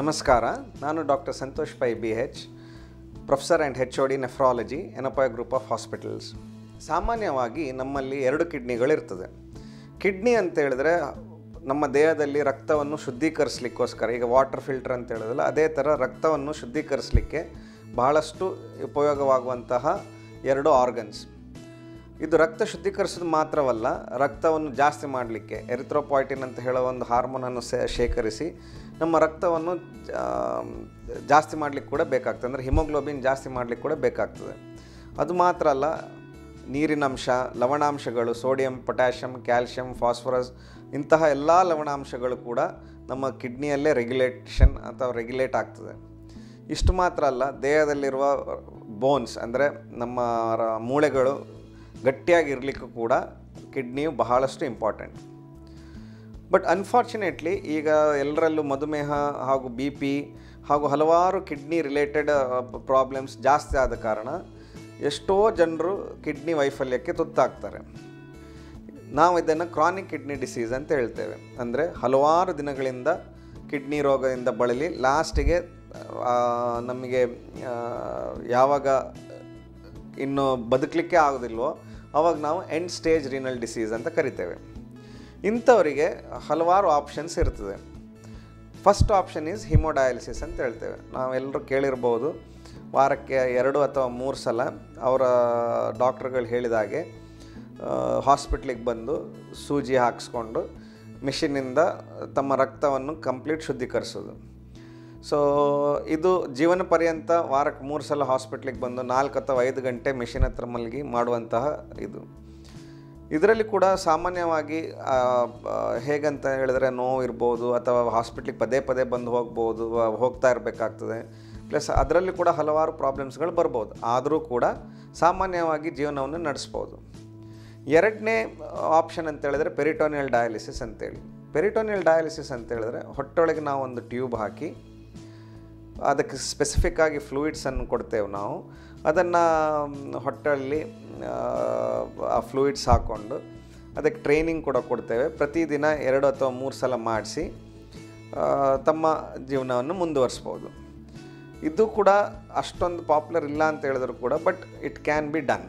ನಮಸ್ಕಾರ ನಾನು doctor Santosh Pai B H professor and H O D nephrology Yenepoya group of hospitals ಸಾಮಾನ್ಯವಾಗಿ ನಮ್ಮಲ್ಲಿ ಎರಡು ಕಿಡ್ನಿಗಳಿರ್ತದೆ ಕಿಡ್ನಿ ಅಂತ ಹೇಳಿದ್ರೆ ನಮ್ಮ ದೇಹದಲ್ಲಿ ರಕ್ತವನ್ನು ಶುದ್ಧೀಕರಿಸಲಿಕ್ಕೋಸ್ಕರ ಈಗ ವಾಟರ್ ಫಿಲ್ಟರ್ ಅಂತ ಹೇಳಿದ್ರಲ್ಲ ಅದೇ ಥರ ರಕ್ತವನ್ನು ಶುದ್ಧೀಕರಿಸಲಿಕ್ಕೆ ಬಹಳಷ್ಟು ಉಪಯೋಗವಾಗುವಂತಹ ಎರಡು ಆರ್ಗನ್ಸ್ ಇದು ರಕ್ತ ಶುದ್ಧೀಕರಿಸೋದು ಮಾತ್ರವಲ್ಲ ರಕ್ತವನ್ನು ಜಾಸ್ತಿ ಮಾಡಲಿಕ್ಕೆ ಎರಿಥ್ರೋಪಾಯ್ಟಿನ್ ಅಂತ ಹೇಳೋ ಒಂದು ಹಾರ್ಮೋನನ್ನು ಸೇ- ಶೇಖರಿಸಿ ನಮ್ಮ ರಕ್ತವನ್ನು ಆ, ಜಾಸ್ತಿ ಮಾಡಲಿಕ್ಕೆ ಕೂಡ ಬೇಕಾಗ್ತದೆ ಅಂದರೆ ಹಿಮೋಗ್ಲೋಬಿನ್ ಜಾಸ್ತಿ ಮಾಡಲಿಕ್ಕೆ ಕೂಡ ಬೇಕಾಗ್ತದೆ ಅದು ಮಾತ್ರ ಅಲ್ಲ ನೀರಿನಂಶ ಲವಣಾಂಶಗಳು ಸೋಡಿಯಂ ಪೊಟ್ಯಾಷಿಯಮ್ ಕ್ಯಾಲ್ಶಿಯಂ ಫಾಸ್ಫರಸ್ ಇಂತಹ ಎಲ್ಲ ಲವಣಾಂಶಗಳು ಕೂಡ ನಮ್ಮ ಕಿಡ್ನಿಯಲ್ಲೇ ರೆಗ್ಯುಲೇಷನ್ ಅಥವಾ ರೆಗ್ಯುಲೇಟ್ ಆಗ್ತದೆ ಇಷ್ಟು ಮಾತ್ರ ಅಲ್ಲ ದೇಹದಲ್ಲಿರುವ ಬೋನ್ಸ್ ಅಂದರೆ ನಮ್ಮ ರ- ಮೂಳೆಗಳು ಗಟ್ಟಿಯಾಗಿರಲಿಕ್ಕೂ ಕೂಡ ಕಿಡ್ನಿಯು ಬಹಳಷ್ಟು ಇಂಪಾರ್ಟೆಂಟ್ ಬಟ್ ಅನ್ಫಾರ್ಚುನೇಟ್ಲಿ ಈಗ ಎಲ್ಲರಲ್ಲೂ ಮಧುಮೇಹ ಹಾಗೂ ಬಿ ಪಿ ಹಾಗೂ ಹಲವಾರು ಕಿಡ್ನಿ ರಿಲೇಟೆಡ್ ಪ್ರಾಬ್ಲಮ್ಸ್ ಜಾಸ್ತಿ ಆದ ಕಾರಣ ಎಷ್ಟೋ ಜನರು ಕಿಡ್ನಿ ವೈಫಲ್ಯಕ್ಕೆ ತುತ್ತಾಗ್ತಾರೆ ನಾವು ಇದನ್ನು ಕ್ರಾನಿಕ್ ಕಿಡ್ನಿ ಡಿಸೀಸ್ ಅಂತ ಹೇಳ್ತೇವೆ ಅಂದರೆ ಹಲವಾರು ದಿನಗಳಿಂದ ಕಿಡ್ನಿ ರೋಗದಿಂದ ಬಳಲಿ ಲಾಸ್ಟಿಗೆ ನಮಗೆ ಆ, ಯಾವಾಗ ಇನ್ನು ಬದುಕಲಿಕ್ಕೆ ಆಗೋದಿಲ್ವೋ ಅವಾಗ ನಾವು ಎಂಡ್ ಸ್ಟೇಜ್ ರಿನಲ್ ಡಿಸೀಸ್ ಅಂತ ಕರಿತೇವೆ ಇಂಥವರಿಗೆ ಹಲವಾರು ಆಪ್ಷನ್ಸ್ ಇರ್ತದೆ ಫಸ್ಟ್ ಆಪ್ಷನ್ ಈಸ್ ಹಿಮೋಡಯಾಲಿಸಿಸ್ ಅಂತ ಹೇಳ್ತೇವೆ ನಾವೆಲ್ಲರೂ ಕೇಳಿರ್ಬೋದು ವಾರಕ್ಕೆ ಎರಡು ಅಥವಾ ಮೂರು ಸಲ ಅವರ ಡಾಕ್ಟ್ರುಗಳು ಹೇಳಿದ ಹಾಗೆ ಹಾಸ್ಪಿಟ್ಲಿಗೆ ಬಂದು ಸೂಜಿ ಹಾಕಿಸ್ಕೊಂಡು ಮಿಷಿನಿಂದ ತಮ್ಮ ರಕ್ತವನ್ನು ಕಂಪ್ಲೀಟ್ ಶುದ್ಧೀಕರಿಸೋದು ಸೊ ಇದು ಜೀವನ ಪರ್ಯಂತ ವಾರಕ್ಕೆ ಮೂರು ಸಲ ಹಾಸ್ಪಿಟ್ಲಿಗೆ ಬಂದು ನಾಲ್ಕು ಅಥವಾ ಐದು ಗಂಟೆ ಮೆಷಿನ್ ಹತ್ರ ಮಲಗಿ ಮಾಡುವಂತಹ ಇದು ಇದರಲ್ಲಿ ಕೂಡ ಸಾಮಾನ್ಯವಾಗಿ ಆ, ಆ, ಹೇಗಂತ ಹೇಳಿದ್ರೆ ನೋವು ಇರ್ಬೋದು ಅಥವಾ ಹಾಸ್ಪಿಟ್ಲಿಗೆ ಪದೇ ಪದೇ ಬಂದು ಹೋಗ್ಬೋದು ಆ, ಹೋಗ್ತಾ ಇರಬೇಕಾಗ್ತದೆ ಪ್ಲಸ್ ಅದರಲ್ಲಿ ಕೂಡ ಹಲವಾರು ಪ್ರಾಬ್ಲಮ್ಸ್ಗಳು ಬರ್ಬೋದು ಆದರೂ ಕೂಡ ಸಾಮಾನ್ಯವಾಗಿ ಜೀವನವನ್ನು ನಡೆಸ್ಬೋದು ಎರಡನೇ ಆಪ್ಷನ್ ಅಂತ ಹೇಳಿದ್ರೆ ಪೆರಿಟೋನಿಯಲ್ ಡಯಾಲಿಸಿಸ್ ಅಂತೇಳಿ ಪೆರಿಟೋನಿಯಲ್ ಡಯಾಲಿಸಿಸ್ ಅಂತ ಹೇಳಿದ್ರೆ ಹೊಟ್ಟೊಳಗೆ ನಾವು ಒಂದು ಟ್ಯೂಬ್ ಹಾಕಿ ಅದಕ್ಕೆ ಸ್ಪೆಸಿಫಿಕ್ ಆಗಿ ಫ್ಲೂಯಿಡ್ಸನ್ನು ಕೊಡ್ತೇವೆ ನಾವು ಅದನ್ನು ಹೊಟ್ಟೆಯಲ್ಲಿ ಆ ಫ್ಲೂಯಿಡ್ಸ್ ಹಾಕ್ಕೊಂಡು ಅದಕ್ಕೆ ಟ್ರೈನಿಂಗ್ ಕೂಡ ಕೊಡ್ತೇವೆ ಪ್ರತಿದಿನ ಎರಡು ಅಥವಾ ಮೂರು ಸಲ ಮಾಡಿಸಿ ತಮ್ಮ ಜೀವನವನ್ನು ಮುಂದುವರಿಸ್ಬೋದು ಇದು ಕೂಡ ಅಷ್ಟೊಂದು ಪಾಪ್ಯುಲರ್ ಇಲ್ಲ ಅಂತ ಹೇಳಿದ್ರು ಕೂಡ but it can be done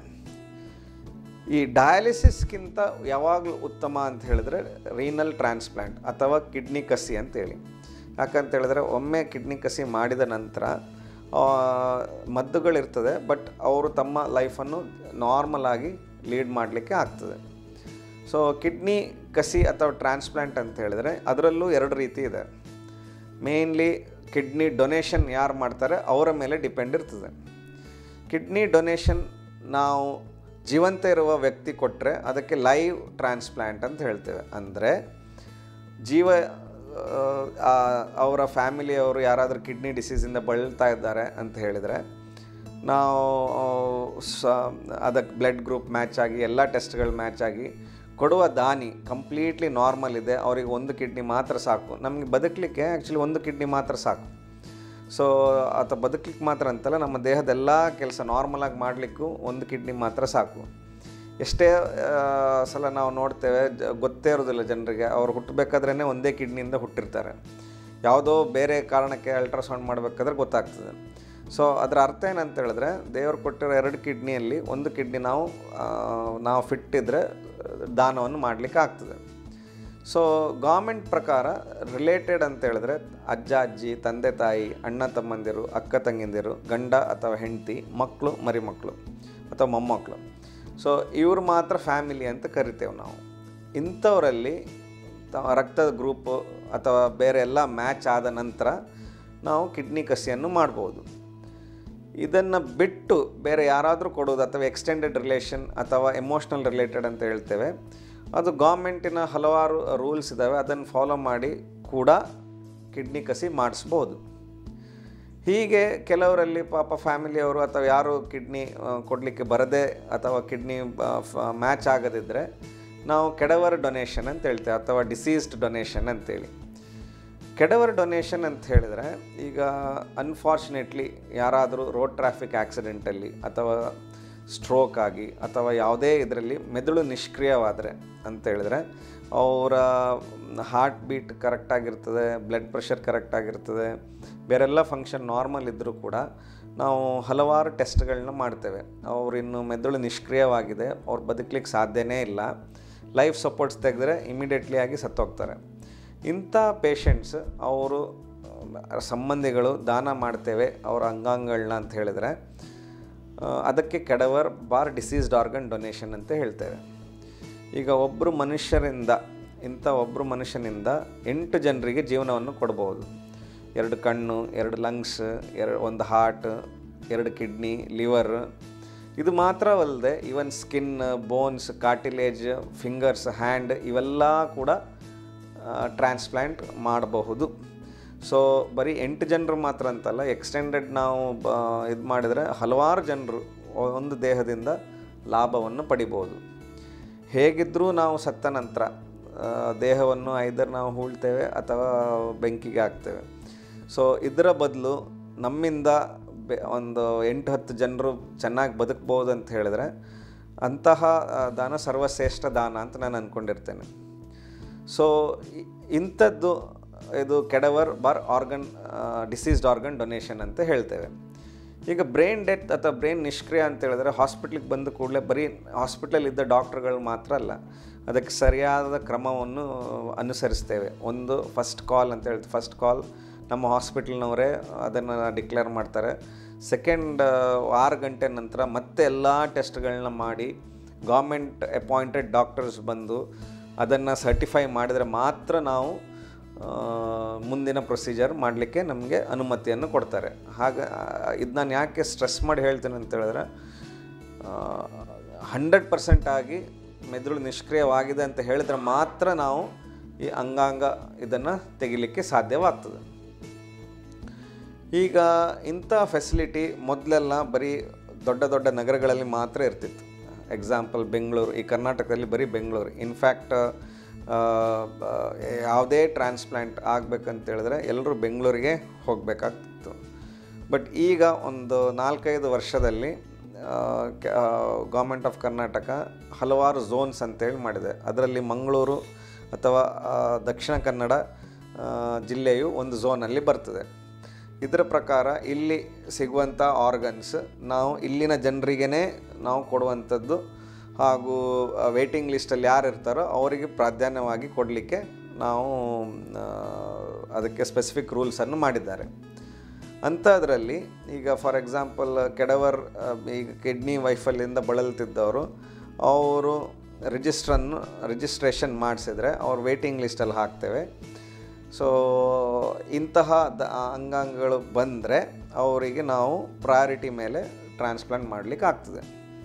ಈ ಡಯಾಲಿಸಿಸ್ಗಿಂತ ಯಾವಾಗಲೂ ಉತ್ತಮ ಅಂತ ಹೇಳಿದ್ರೆ ರೀನಲ್ ಟ್ರಾನ್ಸ್ಪ್ಲಾಂಟ್ ಅಥವಾ ಕಿಡ್ನಿ ಕಸಿ ಅಂತೇಳಿ ಯಾಕಂತ ಹೇಳಿದ್ರೆ ಒಮ್ಮೆ ಕಿಡ್ನಿ ಕಸಿ ಮಾಡಿದ ನಂತರ ಆ, ಮದ್ದುಗಳಿರ್ತದೆ ಬಟ್ ಅವರು ತಮ್ಮ ಲೈಫನ್ನು ನಾರ್ಮಲ್ ಆಗಿ ಲೀಡ್ ಮಾಡಲಿಕ್ಕೆ ಆಗ್ತದೆ ಸೊ ಕಿಡ್ನಿ ಕಸಿ ಅಥವಾ ಟ್ರಾನ್ಸ್ಪ್ಲಾಂಟ್ ಅಂತ ಹೇಳಿದ್ರೆ ಅದರಲ್ಲೂ ಎರಡು ರೀತಿ ಇದೆ ಮೇನ್ಲಿ ಕಿಡ್ನಿ ಡೊನೇಷನ್ ಯಾರು ಮಾಡ್ತಾರೆ ಅವರ ಮೇಲೆ ಡಿಪೆಂಡ್ ಇರ್ತದೆ ಕಿಡ್ನಿ ಡೊನೇಷನ್ ನಾವು ಜೀವಂತ ಇರುವ ವ್ಯಕ್ತಿ ಕೊಟ್ಟರೆ ಅದಕ್ಕೆ ಲೈವ್ ಟ್ರಾನ್ಸ್ಪ್ಲಾಂಟ್ ಅಂತ ಹೇಳ್ತೇವೆ ಅಂದರೆ ಜೀವ ಆ, ಅವರ ಫ್ಯಾಮಿಲಿಯವರು ಯಾರಾದರೂ ಕಿಡ್ನಿ ಡಿಸೀಸಿಂದ ಬಳಲ್ತಾ ಇದ್ದಾರೆ ಅಂತ ಹೇಳಿದರೆ ನಾವು ಸ ಅದಕ್ಕೆ ಬ್ಲಡ್ ಗ್ರೂಪ್ ಮ್ಯಾಚ್ ಆಗಿ ಎಲ್ಲ ಟೆಸ್ಟ್ಗಳು ಮ್ಯಾಚ್ ಆಗಿ ಕೊಡುವ ದಾನಿ ಕಂಪ್ಲೀಟ್ಲಿ ನಾರ್ಮಲ್ ಇದೆ ಅವರಿಗೆ ಒಂದು ಕಿಡ್ನಿ ಮಾತ್ರ ಸಾಕು ನಮಗೆ ಬದುಕಲಿಕ್ಕೆ ಆ್ಯಕ್ಚುಲಿ ಒಂದು ಕಿಡ್ನಿ ಮಾತ್ರ ಸಾಕು ಸೊ ಆತ ಬದುಕಲಿಕ್ಕೆ ಮಾತ್ರ ಅಂತಲ್ಲ ನಮ್ಮ ದೇಹದ ಎಲ್ಲ ಕೆಲಸ ನಾರ್ಮಲಾಗಿ ಮಾಡಲಿಕ್ಕೂ ಒಂದು ಕಿಡ್ನಿ ಮಾತ್ರ ಸಾಕು ಎಷ್ಟೇ ಆ, ಸಲ ನಾವು ನೋಡ್ತೇವೆ ಜ- ಗೊತ್ತೇ ಇರೋದಿಲ್ಲ ಜನರಿಗೆ ಅವ್ರು ಹುಟ್ಟಬೇಕಾದ್ರೇ ಒಂದೇ ಕಿಡ್ನಿಯಿಂದ ಹುಟ್ಟಿರ್ತಾರೆ ಯಾವುದೋ ಬೇರೆ ಕಾರಣಕ್ಕೆ ಅಲ್ಟ್ರಾಸೌಂಡ್ ಮಾಡಬೇಕಾದ್ರೆ ಗೊತ್ತಾಗ್ತದೆ ಸೊ ಅದರ ಅರ್ಥ ಏನಂತ ಹೇಳಿದ್ರೆ ದೇವರು ಕೊಟ್ಟಿರೋ ಎರಡು ಕಿಡ್ನಿಯಲ್ಲಿ ಒಂದು ಕಿಡ್ನಿ ನಾವು ಆ, ನಾವು ಫಿಟ್ ಇದ್ದರೆ ದಾನವನ್ನು ಮಾಡಲಿಕ್ಕೆ ಆಗ್ತದೆ ಸೊ ಗೌರ್ಮೆಂಟ್ ಪ್ರಕಾರ ರಿಲೇಟೆಡ್ ಅಂತ ಹೇಳಿದ್ರೆ ಅಜ್ಜ ಅಜ್ಜಿ ತಂದೆ ತಾಯಿ ಅಣ್ಣ ತಮ್ಮಂದಿರು ಅಕ್ಕ ತಂಗಿಂದಿರು ಗಂಡ ಅಥವಾ ಹೆಂಡತಿ ಮಕ್ಕಳು ಮರಿಮಕ್ಕಳು ಅಥವಾ ಮೊಮ್ಮಕ್ಕಳು ಸೊ ಇವ್ರು ಮಾತ್ರ ಫ್ಯಾಮಿಲಿ ಅಂತ ಕರಿತೇವೆ ನಾವು ಇಂಥವರಲ್ಲಿ ತ- ರಕ್ತದ ಗ್ರೂಪು ಅಥವಾ ಬೇರೆ ಎಲ್ಲ ಮ್ಯಾಚ್ ಆದ ನಂತರ ನಾವು ಕಿಡ್ನಿ ಕಸಿಯನ್ನು ಮಾಡ್ಬೋದು ಇದನ್ನು ಬಿಟ್ಟು ಬೇರೆ ಯಾರಾದರೂ ಕೊಡೋದು ಅಥವಾ ಎಕ್ಸ್ಟೆಂಡೆಡ್ ರಿಲೇಷನ್ ಅಥವಾ ಎಮೋಷ್ನಲ್ ರಿಲೇಟೆಡ್ ಅಂತ ಹೇಳ್ತೇವೆ ಅದು ಗೌರ್ಮೆಂಟಿನ ಹಲವಾರು ರೂಲ್ಸ್ ಇದ್ದಾವೆ ಅದನ್ನು ಫಾಲೋ ಮಾಡಿ ಕೂಡ ಕಿಡ್ನಿ ಕಸಿ ಮಾಡಿಸ್ಬೋದು ಹೀಗೆ ಕೆಲವರಲ್ಲಿ ಪಾಪ ಫ್ಯಾಮಿಲಿಯವರು ಅಥವಾ ಯಾರು ಕಿಡ್ನಿ ಕೊಡಲಿಕ್ಕೆ ಬರದೆ ಅಥವಾ ಕಿಡ್ನಿ ಮ್ಯಾಚ್ ಆಗದಿದ್ದರೆ ನಾವು ಕೆಡವರ್ ಡೊನೇಷನ್ ಅಂತ ಹೇಳ್ತೇವೆ ಅಥವಾ ಡಿಸೀಸ್ಡ್ ಡೊನೇಷನ್ ಅಂತೇಳಿ ಕೆಡವರ್ ಡೊನೇಷನ್ ಅಂತ ಹೇಳಿದರೆ ಈಗ ಅನ್ಫಾರ್ಚುನೇಟ್ಲಿ ಯಾರಾದರೂ ರೋಡ್ ಟ್ರಾಫಿಕ್ ಆಕ್ಸಿಡೆಂಟಲ್ಲಿ ಅಥವಾ ಸ್ಟ್ರೋಕ್ ಆಗಿ ಅಥವಾ ಯಾವುದೇ ಇದರಲ್ಲಿ ಮೆದುಳು ನಿಷ್ಕ್ರಿಯವಾದರೆ ಅಂತ ಹೇಳಿದ್ರೆ ಅವರ ಹಾರ್ಟ್ ಬೀಟ್ ಕರೆಕ್ಟಾಗಿರ್ತದೆ ಬ್ಲಡ್ ಪ್ರೆಷರ್ ಕರೆಕ್ಟಾಗಿರ್ತದೆ ಬೇರೆಲ್ಲ ಫಂಕ್ಷನ್ ನಾರ್ಮಲ್ ಇದ್ದರೂ ಕೂಡ ನಾವು ಹಲವಾರು ಟೆಸ್ಟ್ಗಳನ್ನ ಮಾಡ್ತೇವೆ ಅವ್ರು ಇನ್ನು ಮೆದುಳು ನಿಷ್ಕ್ರಿಯವಾಗಿದೆ ಅವ್ರು ಬದುಕಲಿಕ್ಕೆ ಸಾಧ್ಯನೇ ಇಲ್ಲ ಲೈಫ್ ಸಪೋರ್ಟ್ಸ್ ತೆಗೆದ್ರೆ ಇಮಿಡಿಯೇಟ್ಲಿ ಆಗಿ ಸತ್ತೋಗ್ತಾರೆ ಇಂಥ ಪೇಷಂಟ್ಸ್ ಅವರು ಸಂಬಂಧಿಗಳು ದಾನ ಮಾಡ್ತೇವೆ ಅವರ ಅಂಗಾಂಗಗಳನ್ನ ಅಂತ ಹೇಳಿದರೆ ಆ, ಅದಕ್ಕೆ ಕೆಡವರ್ ಬಾರ್ ಡಿಸೀಸ್ಡ್ ಆರ್ಗನ್ ಡೊನೇಷನ್ ಅಂತ ಹೇಳ್ತೇವೆ ಈಗ ಒಬ್ಬರು ಮನುಷ್ಯರಿಂದ ಇಂಥ ಒಬ್ಬರು ಮನುಷ್ಯನಿಂದ ಎಂಟು ಜನರಿಗೆ ಜೀವನವನ್ನು ಕೊಡ್ಬೋದು ಎರಡು ಕಣ್ಣು ಎರಡು ಲಂಗ್ಸ್ ಎರಡು ಒಂದು ಹಾರ್ಟ್ ಎರಡು ಕಿಡ್ನಿ ಲಿವರ್ ಇದು ಮಾತ್ರವಲ್ಲದೆ even skin bones cartilage fingers hand ಇವೆಲ್ಲ ಕೂಡ ಟ್ರಾನ್ಸ್ಪ್ಲ್ಯಾಂಟ್ ಮಾಡಬಹುದು ಸೊ ಬರೀ ಎಂಟು ಜನರು ಮಾತ್ರ ಅಂತಲ್ಲ ಎಕ್ಸ್ಟೆಂಡೆಡ್ ನಾವು ಇದು ಮಾಡಿದರೆ ಹಲವಾರು ಜನರು ಒಂದು ದೇಹದಿಂದ ಲಾಭವನ್ನು ಪಡಿಬೋದು ಹೇಗಿದ್ದರೂ ನಾವು ಸತ್ತ ನಂತರ ಆ, ದೇಹವನ್ನು ಐದರ್ ನಾವು ಹೂಳ್ತೇವೆ ಅಥವಾ ಬೆಂಕಿಗೆ ಹಾಕ್ತೇವೆ ಸೊ ಇದರ ಬದಲು ನಮ್ಮಿಂದ ಬೆ ಒಂದು ಎಂಟು ಹತ್ತು ಜನರು ಚೆನ್ನಾಗಿ ಬದುಕ್ಬೋದು ಅಂತ ಹೇಳಿದ್ರೆ ಅಂತಹ ಆ, ದಾನ ಸರ್ವಶ್ರೇಷ್ಠ ದಾನ ಅಂತ ನಾನು ಅಂದ್ಕೊಂಡಿರ್ತೇನೆ ಸೊ ಇ- ಇಂಥದ್ದು ಇದು ಕೆಡವರ್ ಬಾರ್ ಆರ್ಗನ್ ಡಿಸೀಸ್ಡ್ ಆರ್ಗನ್ ಡೊನೇಷನ್ ಅಂತ ಹೇಳ್ತೇವೆ ಈಗ ಬ್ರೈನ್ ಡೆತ್ ಅಥವಾ ಬ್ರೈನ್ ನಿಷ್ಕ್ರಿಯ ಅಂತ ಹೇಳಿದ್ರೆ ಹಾಸ್ಪಿಟ್ಲಿಗೆ ಬಂದ ಕೂಡಲೇ ಬರೀ ಹಾಸ್ಪಿಟಲ್ ಇದ್ದ ಡಾಕ್ಟ್ರುಗಳು ಮಾತ್ರ ಅಲ್ಲ ಅದಕ್ಕೆ ಸರಿಯಾದ ಕ್ರಮವನ್ನು ಅನುಸರಿಸ್ತೇವೆ ಒಂದು ಫಸ್ಟ್ ಕಾಲ್ ಅಂತ ಹೇಳ್ತೀವಿ ಫಸ್ಟ್ ಕಾಲ್ ನಮ್ಮ ಹಾಸ್ಪಿಟಲ್ನವರೇ ಅದನ್ನು ಡಿಕ್ಲೇರ್ ಮಾಡ್ತಾರೆ ಸೆಕೆಂಡ್ ಆರು ಗಂಟೆ ನಂತರ ಮತ್ತೆ ಎಲ್ಲ ಟೆಸ್ಟ್ಗಳನ್ನ ಮಾಡಿ ಗೌರ್ಮೆಂಟ್ ಅಪಾಯಿಂಟೆಡ್ ಡಾಕ್ಟರ್ಸ್ ಬಂದು ಅದನ್ನು ಸರ್ಟಿಫೈ ಮಾಡಿದರೆ ಮಾತ್ರ ನಾವು ಆ, ಮುಂದಿನ ಪ್ರೊಸೀಜರ್ ಮಾಡಲಿಕ್ಕೆ ನಮಗೆ ಅನುಮತಿಯನ್ನು ಕೊಡ್ತಾರೆ ಹಾಗೆ ಇದು ನಾನು ಯಾಕೆ ಸ್ಟ್ರೆಸ್ ಮಾಡಿ ಹೇಳ್ತೀನಿ ಅಂತ ಹೇಳಿದ್ರೆ ಹಂಡ್ರೆಡ್ ಪರ್ಸೆಂಟ್ ಆಗಿ ಮೆದುಳು ನಿಷ್ಕ್ರಿಯವಾಗಿದೆ ಅಂತ ಹೇಳಿದ್ರೆ ಮಾತ್ರ ನಾವು ಈ ಅಂಗಾಂಗ ಇದನ್ನು ತೆಗಿಲಿಕ್ಕೆ ಸಾಧ್ಯವಾಗ್ತದೆ ಈಗ ಇಂಥ ಫೆಸಿಲಿಟಿ ಮೊದಲೆಲ್ಲ ಬರೀ ದೊಡ್ಡ ದೊಡ್ಡ ನಗರಗಳಲ್ಲಿ ಮಾತ್ರ ಇರ್ತಿತ್ತು ಎಕ್ಸಾಂಪಲ್ ಬೆಂಗಳೂರು ಈ ಕರ್ನಾಟಕದಲ್ಲಿ ಬರೀ ಬೆಂಗಳೂರು ಇನ್ಫ್ಯಾಕ್ಟ್ ಯಾವುದೇ ಟ್ರಾನ್ಸ್ಪ್ಲಾಂಟ್ ಆಗಬೇಕಂತ ಹೇಳಿದ್ರೆ ಎಲ್ಲರೂ ಬೆಂಗಳೂರಿಗೆ ಹೋಗಬೇಕಾಗ್ತಿತ್ತು ಬಟ್ ಈಗ ಒಂದು ನಾಲ್ಕೈದು ವರ್ಷದಲ್ಲಿ ಗೌರ್ಮೆಂಟ್ ಆಫ್ ಕರ್ನಾಟಕ ಹಲವಾರು ಝೋನ್ಸ್ ಅಂತೇಳಿ ಮಾಡಿದೆ ಅದರಲ್ಲಿ ಮಂಗಳೂರು ಅಥವಾ ಆ, ದಕ್ಷಿಣ ಕನ್ನಡ ಆ, ಜಿಲ್ಲೆಯು ಒಂದು ಝೋನಲ್ಲಿ ಬರ್ತದೆ ಇದರ ಪ್ರಕಾರ ಇಲ್ಲಿ ಸಿಗುವಂಥ ಆರ್ಗನ್ಸ್ ನಾವು ಇಲ್ಲಿನ ಜನರಿಗೇ ನಾವು ಕೊಡುವಂಥದ್ದು ಹಾಗೂ ವೇಟಿಂಗ್ ಲಿಸ್ಟಲ್ಲಿ ಯಾರು ಇರ್ತಾರೋ ಅವರಿಗೆ ಪ್ರಾಧಾನ್ಯವಾಗಿ ಕೊಡಲಿಕ್ಕೆ ನಾವು ಆ, ಅದಕ್ಕೆ ಸ್ಪೆಸಿಫಿಕ್ ರೂಲ್ಸನ್ನು ಮಾಡಿದ್ದಾರೆ ಅಂಥದ್ರಲ್ಲಿ ಈಗ ಫಾರ್ ಎಕ್ಸಾಂಪಲ್ ಕೆಡವರ್ ಆ, ಈಗ ಕಿಡ್ನಿ ವೈಫಲ್ಯದಿಂದ ಬಳಲ್ತಿದ್ದವರು ಅವರು ರಿಜಿಸ್ಟ್ರನ್ನು ರಿಜಿಸ್ಟ್ರೇಷನ್ ಮಾಡಿಸಿದ್ರೆ ಅವ್ರು ವೇಟಿಂಗ್ ಲಿಸ್ಟಲ್ಲಿ ಹಾಕ್ತೇವೆ ಸೊ ಇಂತಹ ದ ಅಂಗಾಂಗಗಳು ಬಂದರೆ ಅವರಿಗೆ ನಾವು ಪ್ರಯಾರಿಟಿ ಮೇಲೆ ಟ್ರಾನ್ಸ್ಪ್ಲಾಂಟ್ ಮಾಡಲಿಕ್ಕೆ ಆಗ್ತದೆ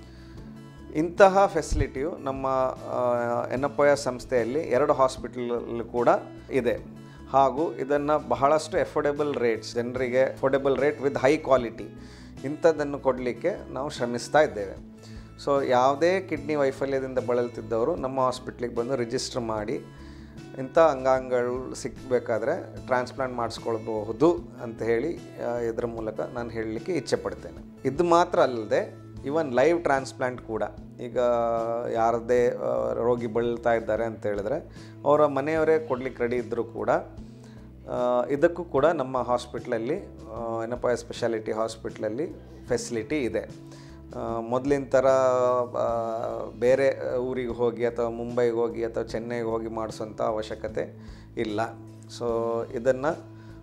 ಇಂತಹ ಫೆಸಿಲಿಟಿಯು ನಮ್ಮ ಎನ್ನಪ್ಪಯ ಸಂಸ್ಥೆಯಲ್ಲಿ ಎರಡು ಹಾಸ್ಪಿಟಲ್ ಕೂಡ ಇದೆ ಹಾಗೂ ಇದನ್ನು ಬಹಳಷ್ಟು ಎಫೋರ್ಡೆಬಲ್ ರೇಟ್ಸ್ ಜನರಿಗೆ affordable rate with high quality ಇಂಥದ್ದನ್ನು ಕೊಡಲಿಕ್ಕೆ ನಾವು ಶ್ರಮಿಸ್ತಾ ಇದ್ದೇವೆ ಸೊ ಯಾವುದೇ ಕಿಡ್ನಿ ವೈಫಲ್ಯದಿಂದ ಬಳಲ್ತಿದ್ದವರು ನಮ್ಮ ಹಾಸ್ಪಿಟ್ಲಿಗೆ ಬಂದು ರಿಜಿಸ್ಟರ್ ಮಾಡಿ ಇಂಥ ಅಂಗಾಂಗಗಳು ಸಿಕ್ಕಬೇಕಾದ್ರೆ ಟ್ರಾನ್ಸ್ಪ್ಲಾಂಟ್ ಮಾಡಿಸ್ಕೊಳ್ಬಹುದು ಅಂತ ಹೇಳಿ ಆ, ಇದರ ಮೂಲಕ ನಾನು ಹೇಳಲಿಕ್ಕೆ ಇಚ್ಛೆ ಪಡ್ತೇನೆ ಇದು ಮಾತ್ರ ಅಲ್ಲದೆ ಇವನ್ ಲೈವ್ ಟ್ರಾನ್ಸ್ಪ್ಲಾಂಟ್ ಕೂಡ ಈಗ ಯಾರದೇ ಆ, ರೋಗಿ ಬಳಲ್ತಾ ಇದ್ದಾರೆ ಅಂತ ಹೇಳಿದ್ರೆ ಅವರ ಮನೆಯವರೇ ಕೊಡ್ಲಿಕ್ಕೆ ರೆಡಿ ಇದ್ದರೂ ಕೂಡ ಆ, ಇದಕ್ಕೂ ಕೂಡ ನಮ್ಮ ಹಾಸ್ಪಿಟ್ಲಲ್ಲಿ ಏನಪ್ಪ ಸ್ಪೆಷಾಲಿಟಿ ಹಾಸ್ಪಿಟ್ಲಲ್ಲಿ ಫೆಸಿಲಿಟಿ ಇದೆ ಮೊದಲಿನ ಥರ ಆ, ಬೇರೆ ಊರಿಗೆ ಹೋಗಿ ಅಥವಾ ಮುಂಬೈಗೆ ಹೋಗಿ ಅಥವಾ ಚೆನ್ನೈಗೆ ಹೋಗಿ ಮಾಡಿಸೋಂಥ ಅವಶ್ಯಕತೆ ಇಲ್ಲ ಸೊ ಇದನ್ನು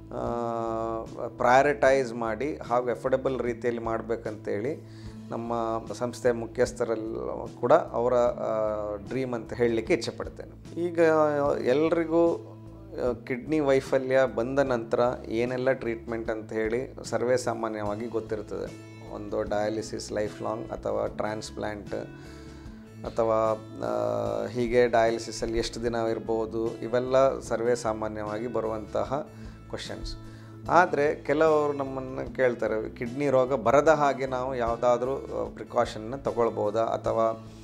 ಪ್ರಯಾರಿಟೈಸ್ ಮಾಡಿ ಹಾಗೂ ಎಫೋರ್ಡೆಬಲ್ ರೀತಿಯಲ್ಲಿ ಮಾಡಬೇಕಂತೇಳಿ ನಮ್ಮ ಸಂಸ್ಥೆ ಮುಖ್ಯಸ್ಥರಲ್ಲಿ ಕೂಡ ಅವರ ಡ್ರೀಮ್ ಅಂತ ಹೇಳಲಿಕ್ಕೆ ಇಚ್ಛೆಪಡ್ತೇನೆ ಈಗ ಎಲ್ರಿಗೂ ಕಿಡ್ನಿ ವೈಫಲ್ಯ ಬಂದ ನಂತರ ಏನೆಲ್ಲ ಟ್ರೀಟ್ಮೆಂಟ್ ಅಂತ ಹೇಳಿ ಸರ್ವೇ ಸಾಮಾನ್ಯವಾಗಿ ಗೊತ್ತಿರ್ತದೆ ಒಂದು ಡಯಾಲಿಸಿಸ್ ಲೈಫ್ ಲಾಂಗ್ ಅಥವಾ ಟ್ರಾನ್ಸ್ಪ್ಲ್ಯಾಂಟ್ ಅಥವಾ ಆ, ಹೀಗೆ ಡಯಾಲಿಸಿಸಲ್ಲಿ ಎಷ್ಟು ದಿನ ಇರ್ಬೋದು ಇವೆಲ್ಲ ಸರ್ವೇ ಸಾಮಾನ್ಯವಾಗಿ ಬರುವಂತಹ ಕ್ವಶನ್ಸ್ ಆದರೆ ಕೆಲವರು ನಮ್ಮನ್ನು ಕೇಳ್ತಾರೆ ಕಿಡ್ನಿ ರೋಗ ಬರದ ಹಾಗೆ ನಾವು ಯಾವುದಾದ್ರೂ ಪ್ರಿಕಾಷನ್ನ ತಗೊಳ್ಬೋದಾ ಅಥವಾ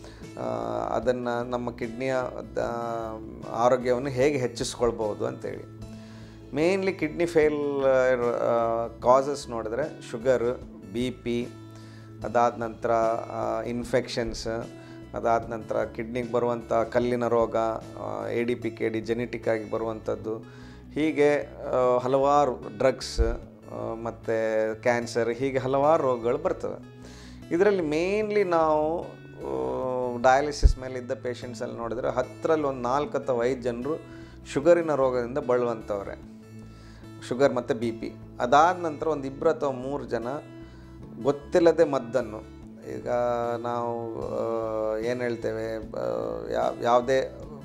ಅದನ್ನು ನಮ್ಮ ಕಿಡ್ನಿಯ ದ- ಆರೋಗ್ಯವನ್ನು ಹೇಗೆ ಹೆಚ್ಚಿಸ್ಕೊಳ್ಬೋದು ಅಂತೇಳಿ ಮೇನ್ಲಿ ಕಿಡ್ನಿ ಫೇಲ್ ಕಾಸಸ್ ನೋಡಿದ್ರೆ ಶುಗರ್ ಬಿ ಪಿ ಅದಾದ ನಂತರ ಇನ್ಫೆಕ್ಷನ್ಸ್ ಅದಾದ ನಂತರ ಕಿಡ್ನಿಗೆ ಬರುವಂಥ ಕಲ್ಲಿನ ರೋಗ A D P K D genetic ಆಗಿ ಬರುವಂಥದ್ದು ಹೀಗೆ ಆ, ಹಲವಾರು ಡ್ರಗ್ಸ್ ಮತ್ತು ಕ್ಯಾನ್ಸರ್ ಹೀಗೆ ಹಲವಾರು ರೋಗಗಳು ಬರ್ತವೆ ಇದರಲ್ಲಿ ಮೇನ್ಲಿ ನಾವು ಡಯಾಲಿಸಿಸ್ ಮೇಲೆ ಇದ್ದ ಪೇಷಂಟ್ಸಲ್ಲಿ ನೋಡಿದರೆ ಹತ್ತರಲ್ಲಿ ಒಂದು ನಾಲ್ಕು ಅಥವಾ ಐದು ಜನರು ಶುಗರಿನ ರೋಗದಿಂದ ಬಳಲುವಂಥವ್ರೆ ಶುಗರ್ ಮತ್ತು ಬಿ ಪಿ ಅದಾದ ನಂತರ ಒಂದು ಇಬ್ಬರು ಅಥವಾ ಮೂರು ಜನ ಗೊತ್ತಿಲ್ಲದೆ ಮದ್ದನ್ನು ಈಗ ನಾವು ಏನು ಹೇಳ್ತೇವೆ ಯಾವ ಯಾವುದೇ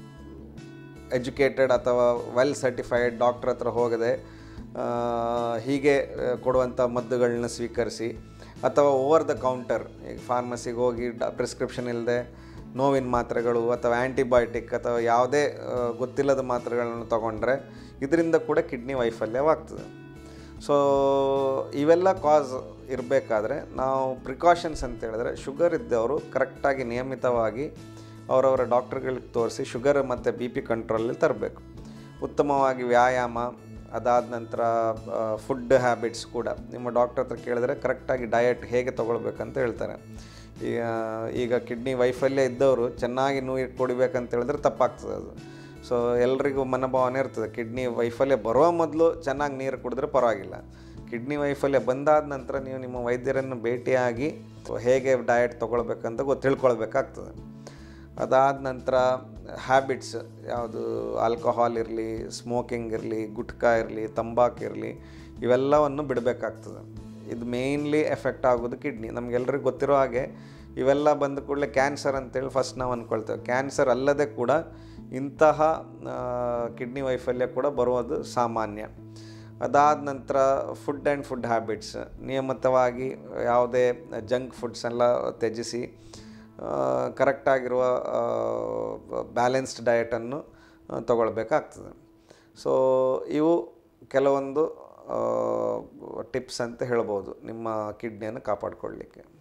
ಎಜುಕೇಟೆಡ್ ಅಥವಾ ವೆಲ್ ಸರ್ಟಿಫೈಡ್ ಡಾಕ್ಟ್ರ್ ಹತ್ರ ಹೋಗದೆ ಆ, ಹೀಗೆ ಆ, ಕೊಡುವಂಥ ಮದ್ದುಗಳನ್ನ ಸ್ವೀಕರಿಸಿ ಅಥವಾ ಓವರ್ ದ ಕೌಂಟರ್ ಈಗ ಫಾರ್ಮಸಿಗೆ ಹೋಗಿ ಡ ಪ್ರಿಸ್ಕ್ರಿಪ್ಷನ್ ಇಲ್ಲದೆ ನೋವಿನ ಮಾತ್ರೆಗಳು ಅಥವಾ ಆ್ಯಂಟಿಬಯೋಟಿಕ್ ಅಥವಾ ಯಾವುದೇ ಆ, ಗೊತ್ತಿಲ್ಲದ ಮಾತ್ರೆಗಳನ್ನು ತಗೊಂಡ್ರೆ ಇದರಿಂದ ಕೂಡ ಕಿಡ್ನಿ ವೈಫಲ್ಯವಾಗ್ತದೆ ಸೊ ಇವೆಲ್ಲ ಕಾಸ್ ಇರಬೇಕಾದ್ರೆ ನಾವು ಪ್ರಿಕಾಷನ್ಸ್ ಅಂತ ಹೇಳಿದ್ರೆ ಶುಗರ್ ಇದ್ದವರು ಕರೆಕ್ಟಾಗಿ ನಿಯಮಿತವಾಗಿ ಅವರವರ ಡಾಕ್ಟ್ರುಗಳಿಗೆ ತೋರಿಸಿ ಶುಗರ್ ಮತ್ತು ಬಿ ಪಿ ಕಂಟ್ರೋಲಲ್ಲಿ ತರಬೇಕು ಉತ್ತಮವಾಗಿ ವ್ಯಾಯಾಮ ಅದಾದ ನಂತರ ಫುಡ್ ಹ್ಯಾಬಿಟ್ಸ್ ಕೂಡ ನಿಮ್ಮ ಡಾಕ್ಟರ್ ಹತ್ರ ಕೇಳಿದ್ರೆ ಕರೆಕ್ಟಾಗಿ ಡಯಟ್ ಹೇಗೆ ತೊಗೊಳ್ಬೇಕಂತ ಹೇಳ್ತಾರೆ ಈಗ ಈಗ ಕಿಡ್ನಿ ವೈಫಲ್ಯ ಇದ್ದವರು ಚೆನ್ನಾಗಿ ನೀರು ಕುಡಿಬೇಕಂತ ಹೇಳಿದ್ರೆ ತಪ್ಪಾಗ್ತದೆ ಅದು ಸೊ ಎಲ್ರಿಗೂ ಮನೋಭಾವನೆ ಇರ್ತದೆ ಕಿಡ್ನಿ ವೈಫಲ್ಯ ಬರುವ ಮೊದಲು ಚೆನ್ನಾಗಿ ನೀರು ಕುಡಿದ್ರೆ ಪರವಾಗಿಲ್ಲ ಕಿಡ್ನಿ ವೈಫಲ್ಯ ಬಂದಾದ ನಂತರ ನೀವು ನಿಮ್ಮ ವೈದ್ಯರನ್ನು ಭೇಟಿಯಾಗಿ ಹೇಗೆ ಡಯಟ್ ತೊಗೊಳ್ಬೇಕಂತ ಗೊತ್ತು ತಿಳ್ಕೊಳ್ಬೇಕಾಗ್ತದೆ ಅದಾದ ನಂತರ ಹ್ಯಾಬಿಟ್ಸ್ ಯಾವುದು ಆಲ್ಕೋಹಾಲ್ ಇರಲಿ ಸ್ಮೋಕಿಂಗ್ ಇರಲಿ ಗುಟ್ಕಾ ಇರಲಿ ತಂಬಾಕು ಇರಲಿ ಇವೆಲ್ಲವನ್ನು ಬಿಡಬೇಕಾಗ್ತದೆ ಇದು ಮೇಯ್ನ್ಲಿ ಎಫೆಕ್ಟ್ ಆಗೋದು ಕಿಡ್ನಿ ನಮಗೆಲ್ಲರಿಗೂ ಗೊತ್ತಿರೋ ಹಾಗೆ ಇವೆಲ್ಲ ಬಂದ ಕೂಡಲೇ ಕ್ಯಾನ್ಸರ್ ಅಂತೇಳಿ ಫಸ್ಟ್ ನಾವು ಅಂದ್ಕೊಳ್ತೇವೆ ಕ್ಯಾನ್ಸರ್ ಅಲ್ಲದೆ ಕೂಡ ಇಂತಹ ಕಿಡ್ನಿ ವೈಫಲ್ಯ ಕೂಡ ಬರುವುದು ಸಾಮಾನ್ಯ ಅದಾದ ನಂತರ ಫುಡ್ ಆ್ಯಂಡ್ ಫುಡ್ ಹ್ಯಾಬಿಟ್ಸ್ ನಿಯಮಿತವಾಗಿ ಯಾವುದೇ ಜಂಕ್ ಫುಡ್ಸ್ ಎಲ್ಲ ತ್ಯಜಿಸಿ ಕರೆಕ್ಟಾಗಿರುವ ಬ್ಯಾಲೆನ್ಸ್ಡ್ ಡಯಟನ್ನು ತಗೊಳ್ಬೇಕಾಗ್ತದೆ ಸೊ ಇವು ಕೆಲವೊಂದು ಟಿಪ್ಸ್ ಅಂತ ಹೇಳ್ಬೋದು ನಿಮ್ಮ ಕಿಡ್ನಿಯನ್ನು ಕಾಪಾಡಿಕೊಳ್ಳಿಕ್ಕೆ